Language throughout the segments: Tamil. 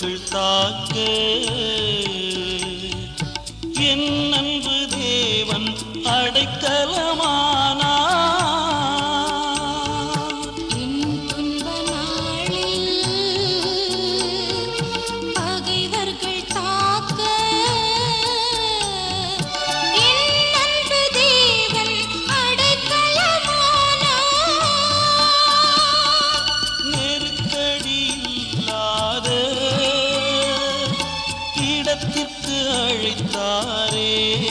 பகைவர்கள் தாக்க என் அன்பு தேவன் அடைக்கலமானார் என் துன்ப நாளில் பகைவர்கள் தாக்க என் அன்பு தேவன் அடைக்கலமானார் நெருக்கடி இல்லாத இடத்திற்கு அழைத்தாரே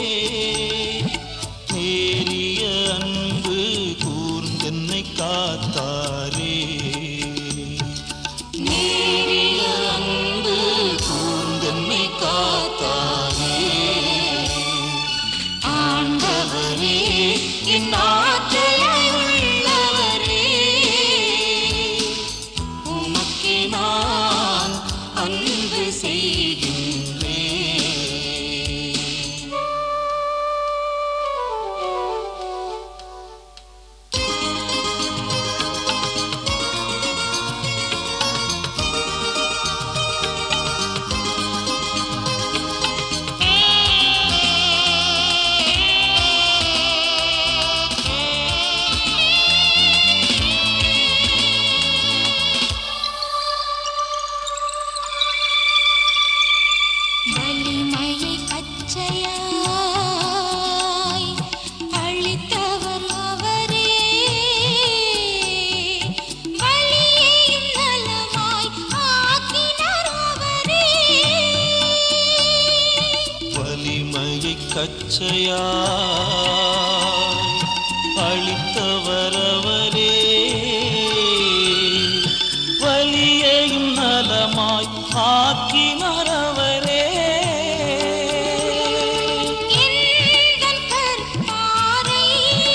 நேரிய அன்பு கூர்ந்தென்னை காத்தாரே நேரிய அன்பு கூர்ந்தென்னை காத்தாரே ஆண்டவரே என் ஆற்றலை உள்ளவரே உமக்கு நான் அன்பு செய்கின்றேன் வலிமையை கச்சையாய் அளித்தவர் அவரே வலியையும் நலமாய் ஆக்கினார் அவரே வலிமையை கச்சையாய் அளித்தவரவரே வலியையும் நலமாய் ஆக்கினரவரே எந்தன் கற்பாரை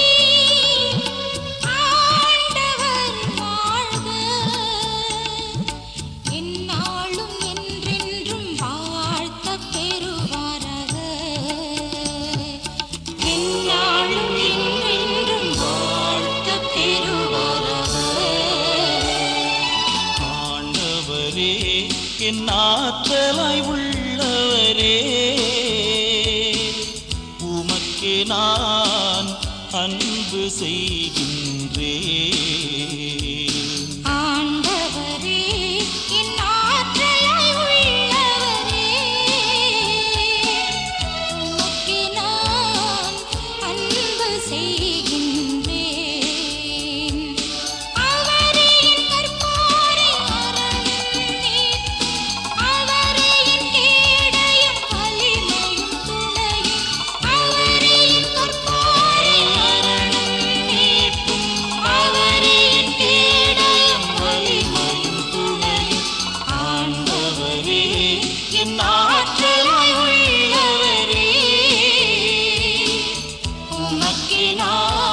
ஆண்டவர் வாழ்க எந்நாளும் என்றென்றும் வாழ்த்தப் பெறுவாராக எந்நாளும் என்றென்றும் வாழ்த்தப் பெறுவாராக ஆண்டவரே என் ஆற்றலாய் உள்ளவரே உமக்கு நான் அன்பு செய்கின்றேன் ஆண்டவரே என் ஆற்றலாய் உள்ளவரே உமக்கு நான் அன்பு செய்கின்றேன் அவரே என் கற்பாரை அரண்மனை அவரே என் கேடயம் வலிமையும் துணையும் அவரே என் கற்பாரை அரண்மீட்டும் அவரே என் கேடயம் வலிமையும் துணையும் ஆண்டவரே என் ஆற்றலாய் உள்ளவரே உமக்கு நான்